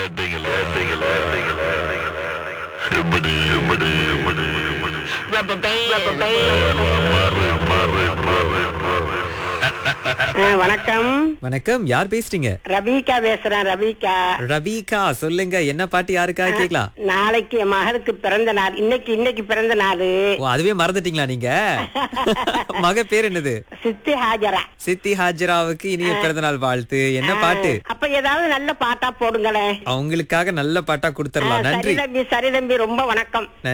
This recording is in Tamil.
கேட்டீங்களா கேட்டீங்களா கேட்டீங்களா எப்படி எப்படி எப்படி மாறு மாறு மாறு மாறு ஆ, வணக்கம் வணக்கம் யார் பேசுறீங்க ரபிகா பேசுறேன் ரபிகா ரவிகா சொல்லுங்க என்ன பாட்டு யாருக்காக கேக்கலாம் நாளைக்கு என் மகளுக்கு பிறந்த நாள் இன்னைக்கு இன்னைக்கு பிறந்த நாள் ஓ அதுவே மறந்துட்டீங்களா நீங்க மக பேர் என்னது சித்தி ஹாஜரா சித்தி ஹாஜராவுக்கு இனிய பிறந்தநாள் வாழ்த்து என்ன பாட்டு அப்ப ஏதாவது நல்ல பாட்டா போடுங்களேன் அவங்களுக்காக நல்ல பாட்டா ஆ, கொடுத்துடலாம் சரி நன்றி தம்பி சரி தம்பி ரொம்ப வணக்கம்